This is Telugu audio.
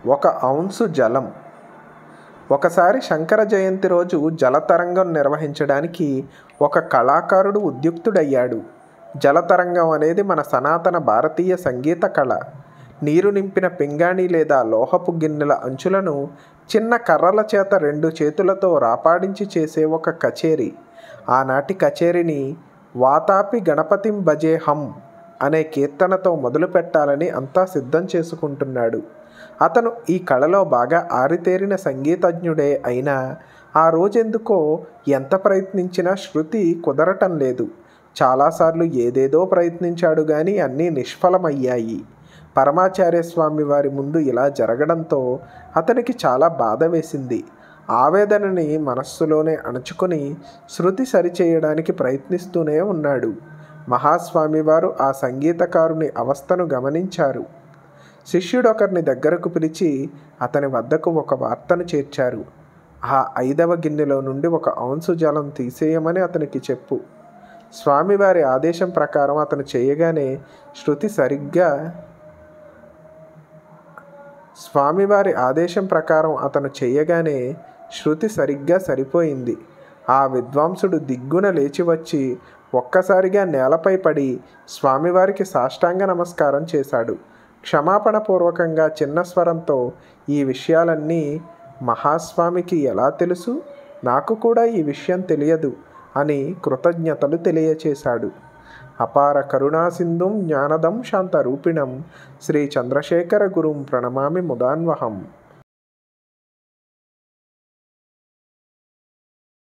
ఒక ఔన్సు జలం ఒకసారి శంకర జయంతి రోజు జలతరంగం నిర్వహించడానికి ఒక కళాకారుడు ఉద్యుక్తుడయ్యాడు జలతరంగం అనేది మన సనాతన భారతీయ సంగీత కళ నీరు నింపిన పింగాణి లేదా లోహపు గిన్నెల అంచులను చిన్న కర్రల చేత రెండు చేతులతో రాపాడించి చేసే ఒక కచేరీ ఆనాటి కచేరీని వాతాపి గణపతిం భజే హం అనే కీర్తనతో మొదలు పెట్టాలని అంతా సిద్ధం చేసుకుంటున్నాడు అతను ఈ కళలో బాగా ఆరితేరిన సంగీతజ్ఞుడే అయినా ఆ రోజెందుకో ఎంత ప్రయత్నించినా శృతి కుదరటం లేదు చాలాసార్లు ఏదేదో ప్రయత్నించాడు కానీ అన్నీ నిష్ఫలమయ్యాయి పరమాచార్య స్వామి వారి ముందు ఇలా జరగడంతో అతనికి చాలా బాధ వేసింది ఆవేదనని మనస్సులోనే అణుచుకొని శృతి సరిచేయడానికి ప్రయత్నిస్తూనే ఉన్నాడు మహాస్వామి వారు ఆ సంగీతకారుని అవస్థను గమనించారు శిష్యుడొకరిని దగ్గరకు పిలిచి అతని వద్దకు ఒక వార్తను చేర్చారు ఆ ఐదవ గిన్నెలో నుండి ఒక ఔన్సు జలం తీసేయమని అతనికి చెప్పు స్వామివారి ఆదేశం ప్రకారం అతను చేయగానే శృతి సరిగ్గా స్వామివారి ఆదేశం ప్రకారం అతను చేయగానే శృతి సరిగ్గా సరిపోయింది ఆ విద్వాంసుడు దిగ్గున లేచి వచ్చి ఒక్కసారిగా నేలపై పడి స్వామివారికి సాష్టాంగ నమస్కారం చేశాడు క్షమాపణ పూర్వకంగా చిన్న స్వరంతో ఈ విషయాలన్నీ మహాస్వామికి ఎలా తెలుసు నాకు కూడా ఈ విషయం తెలియదు అని కృతజ్ఞతలు తెలియచేశాడు అపార కరుణాసింధుం జ్ఞానదం శాంతరూపిణం శ్రీ చంద్రశేఖర గురుం ప్రణమామి ముదాన్వహం